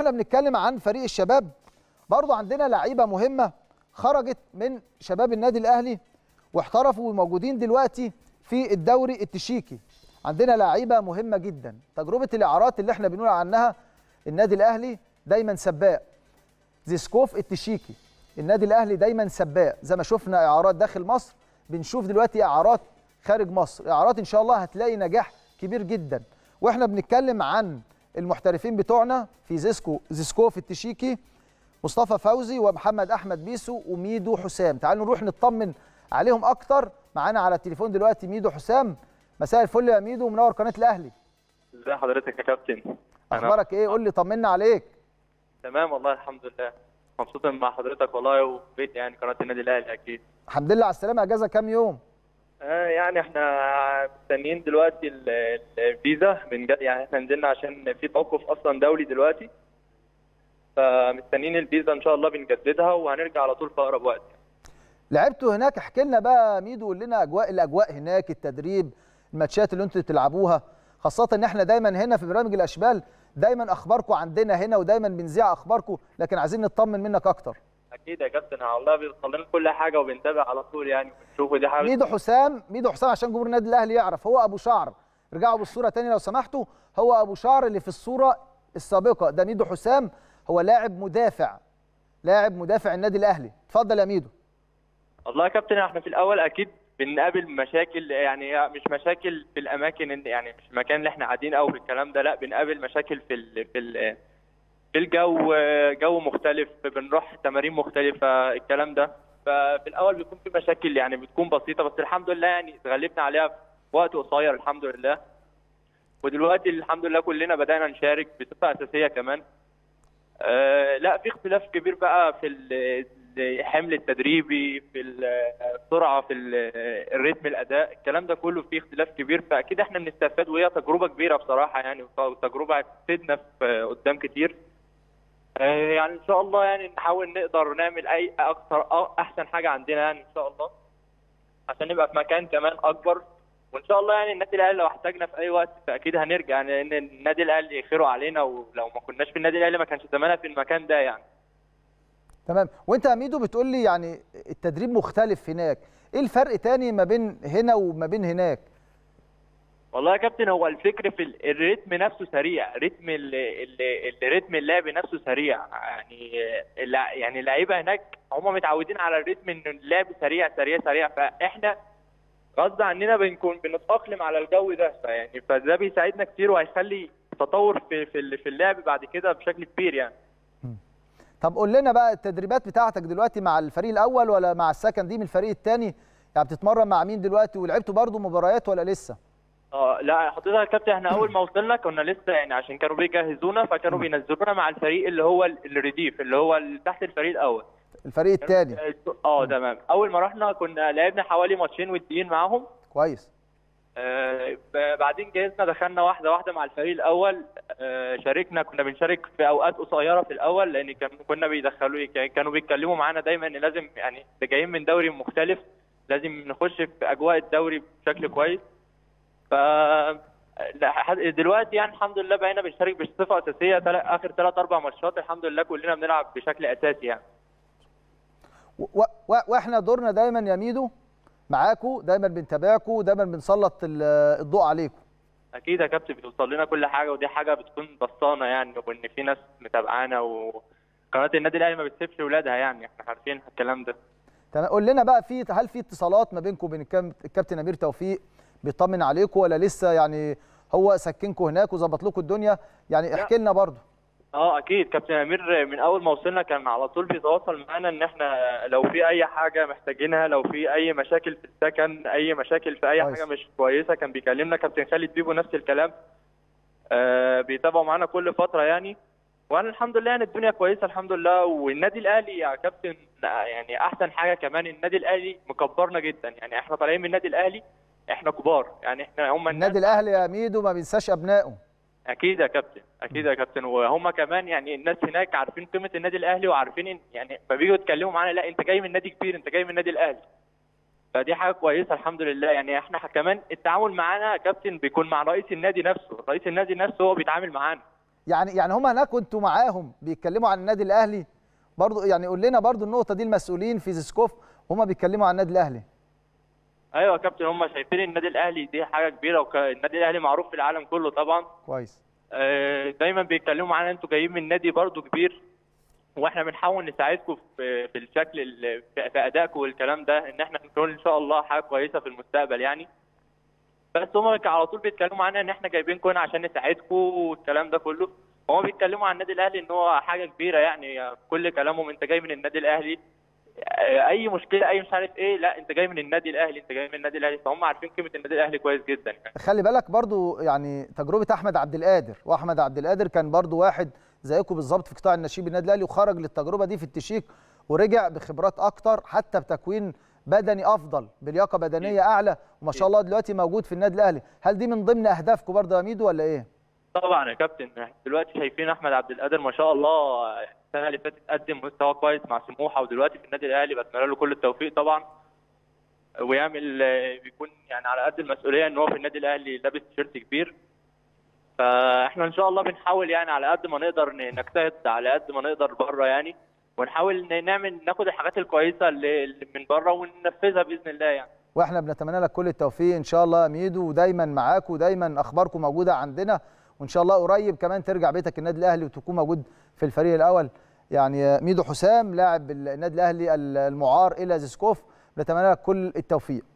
واحنا بنتكلم عن فريق الشباب برضو عندنا لعيبه مهمه خرجت من شباب النادي الاهلي واحترفوا وموجودين دلوقتي في الدوري التشيكي عندنا لعيبه مهمه جدا تجربه الاعارات اللي احنا بنقول عنها النادي الاهلي دايما سباق زيسكوف التشيكي النادي الاهلي دايما سباق زي ما شفنا اعارات داخل مصر بنشوف دلوقتي اعارات خارج مصر اعارات ان شاء الله هتلاقي نجاح كبير جدا واحنا بنتكلم عن المحترفين بتوعنا في زيسكو زيسكوف التشيكي مصطفى فوزي ومحمد احمد بيسو وميدو حسام تعالوا نروح نطمن عليهم اكتر معانا على التليفون دلوقتي ميدو حسام مساء الفل يا ميدو منور قناه الاهلي ازي حضرتك يا كابتن اخبارك ايه قول لي طمنا عليك تمام والله الحمد لله مبسوط مع حضرتك والله وبيت يعني قناه النادي الاهلي اكيد الحمد لله على السلامه اجازه كام يوم آه يعني احنا مستنيين دلوقتي ال- ال- الفيزا بنج- يعني احنا نزلنا عشان في توقف اصلا دولي دلوقتي فمستنيين الفيزا ان شاء الله بنجددها وهنرجع على طول في اقرب وقت لعبتوا هناك احكي لنا بقى ميدو قول لنا اجواء الاجواء هناك التدريب الماتشات اللي انتوا بتلعبوها خاصه ان احنا دايما هنا في برنامج الاشبال دايما اخباركم عندنا هنا ودايما بنذيع اخباركم لكن عايزين نطمن منك اكتر اكيد يا كابتن والله بيوصل لنا كل حاجه وبنتابع على طول يعني ونشوف ودي حاجه ميدو حسام ميدو حسام عشان جمهور النادي الاهلي يعرف هو ابو شعر رجعوا بالصوره تاني لو سمحتوا هو ابو شعر اللي في الصوره السابقه ده ميدو حسام هو لاعب مدافع لاعب مدافع النادي الاهلي اتفضل يا ميدو والله يا كابتن احنا في الاول اكيد بنقابل مشاكل يعني مش مشاكل في الاماكن اللي- يعني مش المكان اللي احنا قاعدين او في الكلام ده لا بنقابل مشاكل في ال في ال في الجو جو مختلف بنروح تمارين مختلفه الكلام ده ففي الاول بيكون في مشاكل يعني بتكون بسيطه بس الحمد لله يعني اتغلبنا عليها في وقت قصير الحمد لله ودلوقتي الحمد لله كلنا بدانا نشارك بصفه اساسيه كمان آه، لا في اختلاف كبير بقى في ال- الحمل التدريبي في السرعه في ال- الريتم الاداء الكلام ده كله فيه اختلاف كبير فاكيد احنا بنستفاد وهي تجربه كبيره بصراحه يعني وتجربه هتفيدنا في قدام كتير آه، يعني ان شاء الله يعني نحاول نقدر نعمل اي اكتر أو احسن حاجه عندنا يعني ان شاء الله عشان نبقى في مكان كمان اكبر وان شاء الله يعني النادي الاهلي لو احتاجنا في اي وقت فاكيد هنرجع لان النادي الاهلي خيره علينا ولو ما كناش في النادي الاهلي ما كانش زماننا في المكان ده يعني تمام وانت يا ميدو بتقول لي يعني التدريب مختلف هناك ايه الفرق تاني ما بين هنا وما بين هناك والله يا كابتن هو الفكر في ال- الريتم نفسه سريع رتم ال- ال- الريتم اللعب نفسه سريع يعني الل- يعني اللعيبه هناك هم متعودين على الريتم ان اللعب سريع سريع سريع فاحنا غصب عننا بنكون بنتاقلم على الجو ده فيعني فده بيساعدنا كتير وهيخلي تطور في في ال- في اللعب بعد كده بشكل كبير يعني طب قول لنا بقى التدريبات بتاعتك دلوقتي مع الفريق الاول ولا مع السكن دي من الفريق الثاني يعني بتتمرن مع مين دلوقتي ولعبتوا برضو مباريات ولا لسه اه لا حضرتك يا كابتن احنا اول ما وصلنا كنا لسه يعني عشان كانوا بيجهزونا فكانوا بينزلونا مع الفريق اللي هو ال- الرديف اللي هو اللي تحت الفريق الاول الفريق الثاني اه تمام اول ما رحنا كنا لعبنا حوالي ماتشين وديين معاهم كويس آه ب- بعدين جهزنا دخلنا واحده واحده مع الفريق الاول آه شاركنا كنا بنشارك في اوقات قصيره في الاول لان كان كنا بيدخلوا يعني كانوا بيتكلموا معانا دايما ان لازم يعني اللي جايين من دوري مختلف لازم نخش في اجواء الدوري بشكل كويس ف لا، ح- دلوقتي يعني الحمد لله بقينا بنشارك بصفه اساسيه تل- اخر ثلاث اربع ماتشات الحمد لله كلنا بنلعب بشكل اساسي يعني و- و- واحنا دورنا دايما يا ميدو معاكم دايما بنتابعكم دايما بنسلط ال- الضوء عليكم اكيد يا كابتن بتوصل لنا كل حاجه ودي حاجه بتكون بسطانه يعني وان في ناس متابعانا وقناه النادي الاهلي ما بتسيبش ولادها يعني احنا عارفين الكلام ده تمام قول لنا بقى في هل في اتصالات ما بينكم وبين الكام- الكابتن امير توفيق بيطمن عليكم ولا لسه يعني هو سكنكم هناك وظبط لكم الدنيا يعني احكي لنا برضو اه اكيد كابتن امير من اول ما وصلنا كان على طول بيتواصل معانا ان احنا لو في اي حاجه محتاجينها لو في اي مشاكل في السكن اي مشاكل في اي كويس. حاجه مش كويسه كان بيكلمنا كابتن خالد بيبو نفس الكلام آه بيتابعوا معانا كل فتره يعني وانا الحمد لله يعني الدنيا كويسه الحمد لله والنادي الاهلي يا كابتن يعني احسن حاجه كمان النادي الاهلي مكبرنا جدا يعني احنا طالعين من النادي الاهلي احنا كبار يعني احنا هم النادي الاهلي يا ميدو ما بينساش ابنائه اكيد يا كابتن اكيد يا كابتن وهم كمان يعني الناس هناك عارفين قيمه النادي الاهلي وعارفين إن يعني ما بييجوا يتكلموا معانا لا انت جاي من نادي كبير انت جاي من النادي الاهلي فدي حاجه كويسه الحمد لله يعني احنا كمان التعامل معانا يا كابتن بيكون مع رئيس النادي نفسه رئيس النادي نفسه هو بيتعامل معانا يعني يعني هم هناك وانتوا معاهم بيتكلموا عن النادي الاهلي برضو يعني قول لنا برضو النقطه دي المسؤولين في زيسكوف هم بيتكلموا عن النادي الاهلي ايوه يا كابتن هم شايفين النادي الاهلي دي حاجه كبيره والنادي الاهلي معروف في العالم كله طبعا كويس آه، دايما بيتكلموا معانا انتوا جايين من نادي برضو كبير واحنا بنحاول نساعدكم في في الشكل ال- في في ادائكم والكلام ده ان احنا نكون ان شاء الله حاجه كويسه في المستقبل يعني بس هم على طول بيتكلموا معانا ان احنا جايبينكم هنا عشان نساعدكم والكلام ده كله هم بيتكلموا عن النادي الاهلي ان هو حاجه كبيره يعني كل كلامهم انت جاي من النادي الاهلي آه، اي مشكله اي مش عارف ايه لا انت جاي من النادي الاهلي انت جاي من النادي الاهلي فهم عارفين قيمه النادي الاهلي كويس جدا يعني. خلي بالك برضو يعني تجربه احمد عبد القادر واحمد عبد القادر كان برضو واحد زيكم بالظبط في قطاع النشيب النادي الاهلي وخرج للتجربه دي في التشيك ورجع بخبرات اكتر حتى بتكوين بدني افضل بلياقه بدنيه اعلى وما شاء الله دلوقتي موجود في النادي الاهلي هل دي من ضمن اهدافكم برضو يا ميدو ولا ايه طبعا يا كابتن إحنا دلوقتي شايفين احمد عبد القادر ما شاء الله السنه اللي فاتت قدم مستوى كويس مع سموحه ودلوقتي في النادي الاهلي بتمنى له كل التوفيق طبعا ويعمل بيكون يعني على قد المسؤوليه ان هو في النادي الاهلي لابس تيشيرت كبير فاحنا ان شاء الله بنحاول يعني على قد ما نقدر ن- نجتهد على قد ما نقدر بره يعني ونحاول ن- نعمل ناخد الحاجات الكويسه اللي اللي من بره وننفذها باذن الله يعني واحنا بنتمنى لك كل التوفيق ان شاء الله يا ميدو ودايما معاك ودايما اخباركم موجوده عندنا وان شاء الله قريب كمان ترجع بيتك النادي الاهلي وتكون موجود في الفريق الاول يعني ميدو حسام لاعب النادي الاهلي المعار الى زيسكوف بنتمنى لك كل التوفيق